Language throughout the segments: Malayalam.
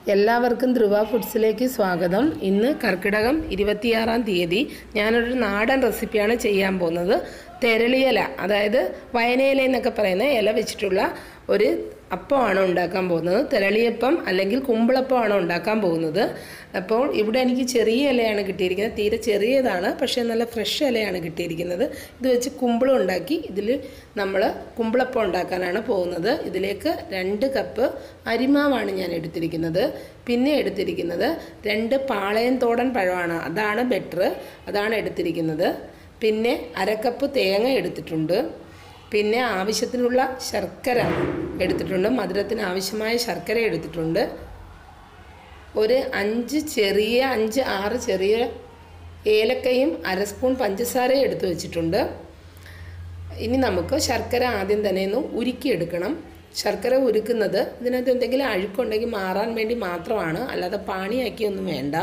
എല്ലാവർക്കും ധ്രുവ ഫുഡ്സിലേക്ക് സ്വാഗതം ഇന്ന് കർക്കിടകം ഇരുപത്തിയാറാം തീയതി ഞാനൊരു നാടൻ റെസിപ്പിയാണ് ചെയ്യാൻ പോകുന്നത് തെരളിയില അതായത് വയനയില എന്നൊക്കെ പറയുന്ന ഇല വെച്ചിട്ടുള്ള ഒരു അപ്പമാണ് ഉണ്ടാക്കാൻ പോകുന്നത് തെരളിയപ്പം അല്ലെങ്കിൽ കുമ്പിളപ്പമാണ് ഉണ്ടാക്കാൻ പോകുന്നത് അപ്പോൾ ഇവിടെ എനിക്ക് ചെറിയ ഇലയാണ് കിട്ടിയിരിക്കുന്നത് തീരെ ചെറിയതാണ് പക്ഷേ നല്ല ഫ്രഷ് ഇലയാണ് കിട്ടിയിരിക്കുന്നത് ഇത് വെച്ച് കുമ്പിളം ഉണ്ടാക്കി ഇതിൽ നമ്മൾ കുമ്പിളപ്പം ഉണ്ടാക്കാനാണ് പോകുന്നത് ഇതിലേക്ക് രണ്ട് കപ്പ് അരിമാവാണ് ഞാൻ എടുത്തിരിക്കുന്നത് പിന്നെ എടുത്തിരിക്കുന്നത് രണ്ട് പാളയം തോടൻ പഴമാണ് അതാണ് ബെറ്റർ അതാണ് എടുത്തിരിക്കുന്നത് പിന്നെ അരക്കപ്പ് തേങ്ങ എടുത്തിട്ടുണ്ട് പിന്നെ ആവശ്യത്തിനുള്ള ശർക്കര എടുത്തിട്ടുണ്ട് മധുരത്തിന് ആവശ്യമായ ശർക്കര എടുത്തിട്ടുണ്ട് ഒരു അഞ്ച് ചെറിയ അഞ്ച് ആറ് ചെറിയ ഏലക്കയും അര സ്പൂൺ പഞ്ചസാരയും എടുത്തു വെച്ചിട്ടുണ്ട് ഇനി നമുക്ക് ശർക്കര ആദ്യം തന്നെ ഒന്ന് ഉരുക്കിയെടുക്കണം ശർക്കര ഉരുക്കുന്നത് ഇതിനകത്ത് എന്തെങ്കിലും അഴുക്കുണ്ടെങ്കിൽ മാറാൻ വേണ്ടി മാത്രമാണ് അല്ലാതെ പാണിയാക്കിയൊന്നും വേണ്ട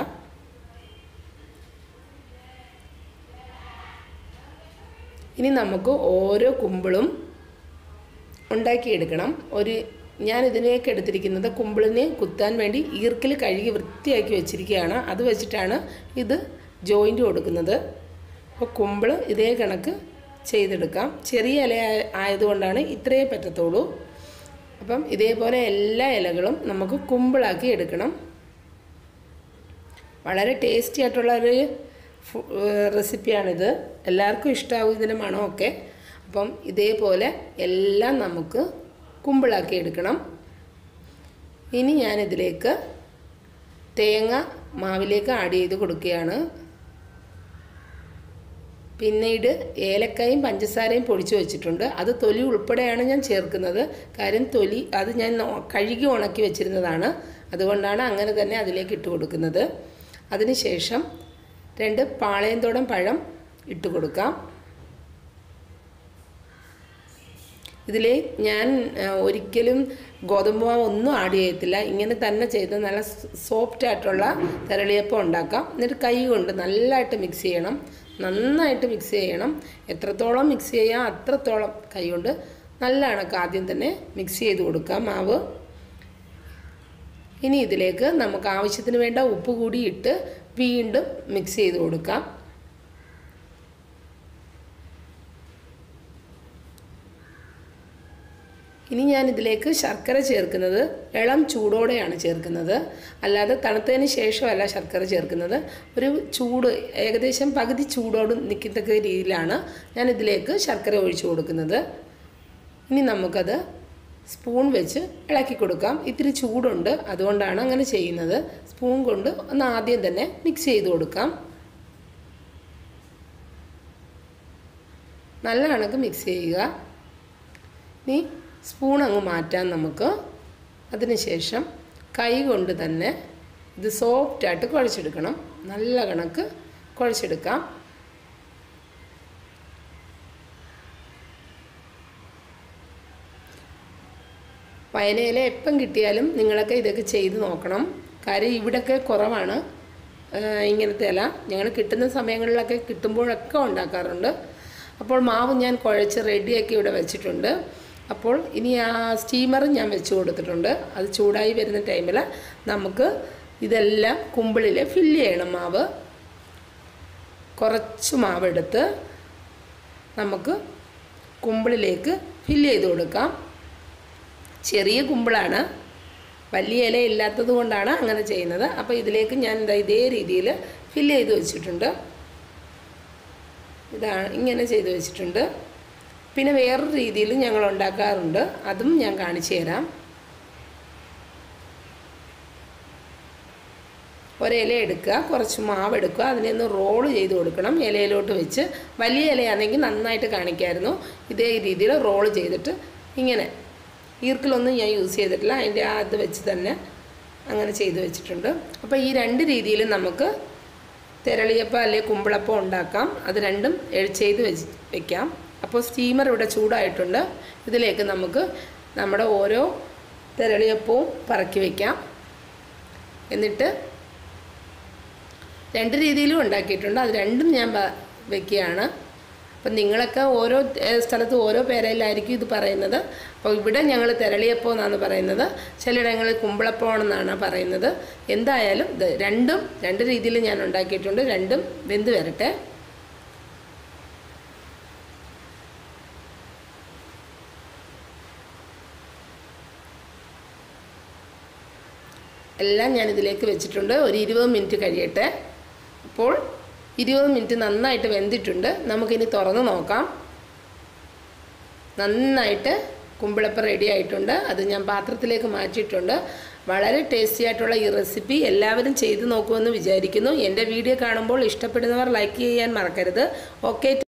ഇനി നമുക്ക് ഓരോ കുമ്പിളും ഉണ്ടാക്കിയെടുക്കണം ഒരു ഞാൻ ഇതിലേക്ക് എടുത്തിരിക്കുന്നത് കുമ്പിളിനെ കുത്താൻ വേണ്ടി ഈർക്കിൽ കഴുകി വൃത്തിയാക്കി വെച്ചിരിക്കുകയാണ് അത് വെച്ചിട്ടാണ് ഇത് ജോയിൻ്റ് കൊടുക്കുന്നത് അപ്പോൾ കുമ്പിൾ ഇതേ കണക്ക് ചെയ്തെടുക്കാം ചെറിയ ഇല ആയ- ആയതുകൊണ്ടാണ് ഇത്രയേ പറ്റത്തുള്ളൂ അപ്പം ഇതേപോലെ എല്ലാ ഇലകളും നമുക്ക് കുമ്പിളാക്കി എടുക്കണം വളരെ ടേസ്റ്റി ആയിട്ടുള്ള ഒരു ഫു- ഏഹ് റെസിപ്പിയാണിത് എല്ലാവർക്കും ഇഷ്ടമാവും ഇതിൻ്റെ മണമൊക്കെ അപ്പം ഇതേപോലെ എല്ലാം നമുക്ക് കുമ്പിളാക്കി എടുക്കണം ഇനി ഞാനിതിലേക്ക് തേങ്ങ മാവിലേക്ക് ആഡ് ചെയ്ത് കൊടുക്കുകയാണ് പിന്നീട് ഏലക്കായും പഞ്ചസാരയും പൊടിച്ചു വെച്ചിട്ടുണ്ട് അത് തൊലി ഉൾപ്പെടെയാണ് ഞാൻ ചേർക്കുന്നത് കാര്യം തൊലി അത് ഞാൻ നോ- കഴുകി ഉണക്കി വെച്ചിരുന്നതാണ് അതുകൊണ്ടാണ് അങ്ങനെ തന്നെ അതിലേക്ക് ഇട്ട് കൊടുക്കുന്നത് അതിനുശേഷം രണ്ട് പാളയന്തോടം പഴം ഇട്ട് കൊടുക്കാം ഇതിൽ ഞാൻ ആ, ഒരിക്കലും ഗോതമ്പ് മാവ് ഒന്നും ആഡ് ചെയ്യത്തില്ല ഇങ്ങനെ തന്നെ ചെയ്ത് നല്ല സോഫ്റ്റ് ആയിട്ടുള്ള തെരളിയപ്പം ഉണ്ടാക്കാം എന്നിട്ട് കൈ കൊണ്ട് നല്ലതായിട്ട് മിക്സ് ചെയ്യണം നന്നായിട്ട് മിക്സ് ചെയ്യണം എത്രത്തോളം മിക്സ് ചെയ്യാം അത്രത്തോളം കൈ കൊണ്ട് നല്ല കണക്ക് ആദ്യം തന്നെ മിക്സ് ചെയ്ത് കൊടുക്കാം മാവ് ഇനി ഇതിലേക്ക് നമുക്ക് ആവശ്യത്തിന് വേണ്ട ഉപ്പ് കൂടി ഇട്ട് വീണ്ടും മിക്സ് ചെയ്ത് കൊടുക്കാം ഇനി ഞാൻ ഇതിലേക്ക് ശർക്കര ചേർക്കുന്നത് ഇളം ചൂടോടെയാണ് ചേർക്കുന്നത് അല്ലാതെ തണുത്തതിന് ശേഷമല്ല ശർക്കര ചേർക്കുന്നത് ഒരു ചൂട് ഏകദേശം പകുതി ചൂടോട് നിൽക്കത്തക്ക രീതിയിലാണ് ഞാൻ ഇതിലേക്ക് ശർക്കര ഒഴിച്ചു കൊടുക്കുന്നത് ഇനി നമുക്കത് സ്പൂൺ വെച്ച് ഇളക്കി കൊടുക്കാം ഇത്തിരി ചൂടുണ്ട് അതുകൊണ്ടാണ് അങ്ങനെ ചെയ്യുന്നത് സ്പൂൺ കൊണ്ട് ഒന്ന് ആദ്യം തന്നെ മിക്സ് ചെയ്ത് കൊടുക്കാം നല്ല കണക്ക് മിക്സ് ചെയ്യുക ഇനി സ്പൂൺ അങ്ങ് മാറ്റാൻ നമുക്ക് അതിനുശേഷം കൈ കൊണ്ട് തന്നെ ഇത് സോഫ്റ്റായിട്ട് കുഴച്ചെടുക്കണം നല്ല കണക്ക് കുഴച്ചെടുക്കാം വയനയില എപ്പം കിട്ടിയാലും നിങ്ങളൊക്കെ ഇതൊക്കെ ചെയ്ത് നോക്കണം കാര്യം ഇവിടെയൊക്കെ കുറവാണ് ആ, ഇങ്ങനത്തെ ഇല ഞങ്ങൾ കിട്ടുന്ന സമയങ്ങളിലൊക്കെ കിട്ടുമ്പോഴൊക്കെ ഉണ്ടാക്കാറുണ്ട് അപ്പോൾ മാവ് ഞാൻ കുഴച്ച് റെഡിയാക്കി ഇവിടെ വെച്ചിട്ടുണ്ട് അപ്പോൾ ഇനി ആ സ്റ്റീമർ ഞാൻ വെച്ച് കൊടുത്തിട്ടുണ്ട് അത് ചൂടായി വരുന്ന ടൈമിൽ നമുക്ക് ഇതെല്ലാം കുമ്പിളിൽ ഫില്ല് ചെയ്യണം മാവ് കുറച്ച് മാവെടുത്ത് നമുക്ക് കുമ്പിളിലേക്ക് ഫില്ല് ചെയ്ത് കൊടുക്കാം ചെറിയ കുമ്പിളാണ് വലിയ ഇല ഇല്ലാത്തത് കൊണ്ടാണ് അങ്ങനെ ചെയ്യുന്നത് അപ്പോൾ ഇതിലേക്ക് ഞാൻ ദാ ഇതേ രീതിയിൽ ഫില്ല് ചെയ്ത് വെച്ചിട്ടുണ്ട് ഇതാണ് ഇങ്ങനെ ചെയ്ത് വെച്ചിട്ടുണ്ട് പിന്നെ വേറൊരു രീതിയിൽ ഞങ്ങൾ ഉണ്ടാക്കാറുണ്ട് അതും ഞാൻ കാണിച്ചു തരാം ഒരില എടുക്കുക കുറച്ച് മാവ് എടുക്കുക അതിനെ ഒന്ന് റോള് ചെയ്ത് കൊടുക്കണം ഇലയിലോട്ട് വെച്ച് വലിയ ഇലയാണെങ്കിൽ നന്നായിട്ട് കാണിക്കായിരുന്നു ഇതേ രീതിയിൽ റോള് ചെയ്തിട്ട് ഇങ്ങനെ ഈർക്കിലൊന്നും ഞാൻ യൂസ് ചെയ്തിട്ടില്ല അതിൻ്റെ ആ ഇത് വെച്ച് തന്നെ അങ്ങനെ ചെയ്ത് വെച്ചിട്ടുണ്ട് അപ്പോൾ ഈ രണ്ട് രീതിയിലും നമുക്ക് തിരളിയപ്പം അല്ലെങ്കിൽ കുമ്പിളപ്പം ഉണ്ടാക്കാം അത് രണ്ടും എഴ് ചെയ്ത് വെച്ച് വെക്കാം അപ്പോൾ സ്റ്റീമർ ഇവിടെ ചൂടായിട്ടുണ്ട് ഇതിലേക്ക് നമുക്ക് നമ്മുടെ ഓരോ തിരളിയപ്പവും പറക്കി വയ്ക്കാം എന്നിട്ട് രണ്ട് രീതിയിലും ഉണ്ടാക്കിയിട്ടുണ്ട് അത് രണ്ടും ഞാൻ വ- വെക്കുകയാണ് അപ്പം നിങ്ങളൊക്കെ ഓരോ ഏഹ്, സ്ഥലത്ത് ഓരോ പേരയിലായിരിക്കും ഇത് പറയുന്നത് അപ്പോൾ ഇവിടെ ഞങ്ങൾ തെരളിയപ്പം എന്നാണ് പറയുന്നത് ചിലയിടങ്ങളിൽ കുമ്പളപ്പം എന്നാണ് പറയുന്നത് എന്തായാലും ഇത് രണ്ടും രണ്ട് രീതിയിൽ ഞാൻ ഉണ്ടാക്കിയിട്ടുണ്ട് രണ്ടും വെന്ത് വരട്ടെ എല്ലാം ഞാൻ ഇതിലേക്ക് വെച്ചിട്ടുണ്ട് ഒരു ഇരുപത് മിനിറ്റ് കഴിയട്ടെ അപ്പോൾ ഇരുപത് മിനിറ്റ് നന്നായിട്ട് വെന്തിട്ടുണ്ട് നമുക്കിനി തുറന്ന് നോക്കാം നന്നായിട്ട് കുമ്പിളപ്പം റെഡി ആയിട്ടുണ്ട് അത് ഞാൻ പാത്രത്തിലേക്ക് മാറ്റിയിട്ടുണ്ട് വളരെ ടേസ്റ്റി ആയിട്ടുള്ള ഈ റെസിപ്പി എല്ലാവരും ചെയ്തു നോക്കുമെന്ന് വിചാരിക്കുന്നു എൻ്റെ വീഡിയോ കാണുമ്പോൾ ഇഷ്ടപ്പെടുന്നവർ ലൈക്ക് ചെയ്യാൻ മറക്കരുത് ഓക്കെ